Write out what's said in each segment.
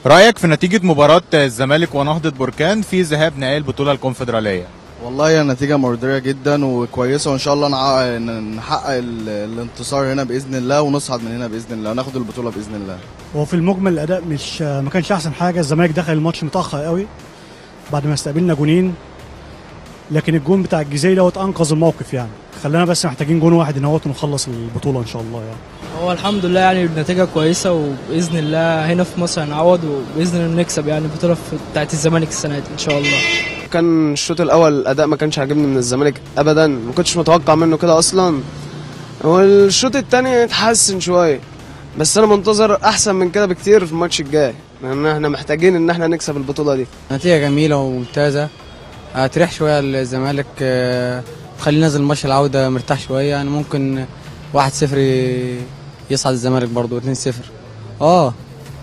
رايك في نتيجه مباراه الزمالك ونهضه بركان في ذهاب نهائي البطوله الكونفدراليه والله هي نتيجة مرضية جدا وكويسة وإن شاء الله نع- ن- نحقق ال- الانتصار هنا بإذن الله ونصعد من هنا بإذن الله وناخد البطولة بإذن الله هو في المجمل الاداء مش ما كانش احسن حاجه الزمالك دخل الماتش متاخر قوي بعد ما استقبلنا جونين لكن الجون بتاع الجزيري دوت انقذ الموقف يعني خلانا بس محتاجين جون واحد ان هو ونخلص البطوله ان شاء الله يعني هو الحمد لله يعني النتيجة كويسة وبإذن الله هنا في مصر هنعوض وبإذن الله نكسب يعني البطولة في- بتاعت الزمالك السنة دي إن شاء الله كان الشوط الاول الاداء ما كانش عاجبني من الزمالك ابدا ما كنتش متوقع منه كده اصلا والشوط التاني اتحسن شويه بس انا منتظر احسن من كده بكتير في الماتش الجاي لان احنا محتاجين ان احنا نكسب البطوله دي نتيجة جميلة وممتازة هتريح شوية الزمالك آه، تخليه نازل ماتش العودة مرتاح شوية يعني ممكن واحد صفر يصعد الزمالك برضه اتنين صفر اه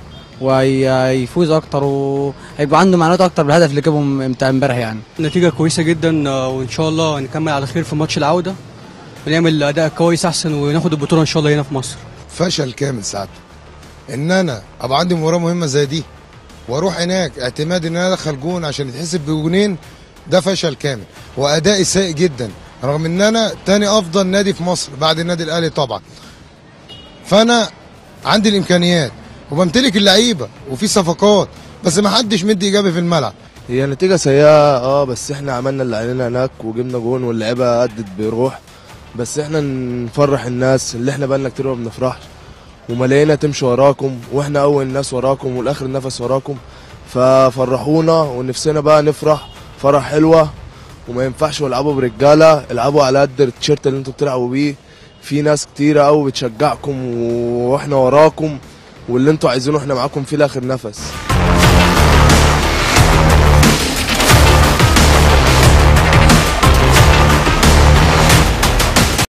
وهيفوز اكتر وهيبقى عنده معلومات اكتر بالهدف اللي جابهم بتاع امبارح يعني نتيجة كويسة جدا آه، وإن شاء الله هنكمل على خير في ماتش العودة ونعمل أداء كويس أحسن وناخد البطولة إن شاء الله هنا في مصر فشل كامل ساعتها ان انا ابقى عندي مباراه مهمه زي دي واروح هناك اعتماد ان انا ادخل جون عشان يتحسب بجونين ده فشل كامل وادائي سيء جدا رغم ان انا تاني افضل نادي في مصر بعد النادي الاهلي طبعا فانا عندي الامكانيات وبمتلك اللعيبه وفي صفقات بس ما حدش مدي ايجابي في الملعب هي نتيجة سيئة اه بس احنا عملنا اللي علينا هناك وجبنا جون واللعيبة أدت بروح بس احنا نفرح الناس اللي احنا بقالنا كتير ما بنفرحش وملاينا تمشي وراكم واحنا أول ناس وراكم والآخر نفس وراكم ففرحونا ونفسنا بقى نفرح فرح حلوة وما ينفعش يلعبوا برجالة العبوا على قد التيشيرت اللي انتوا بتلعبوا بيه في ناس كتيرة أوي بتشجعكم واحنا وراكم واللي انتوا عايزينه احنا معاكم فيه لآخر نفس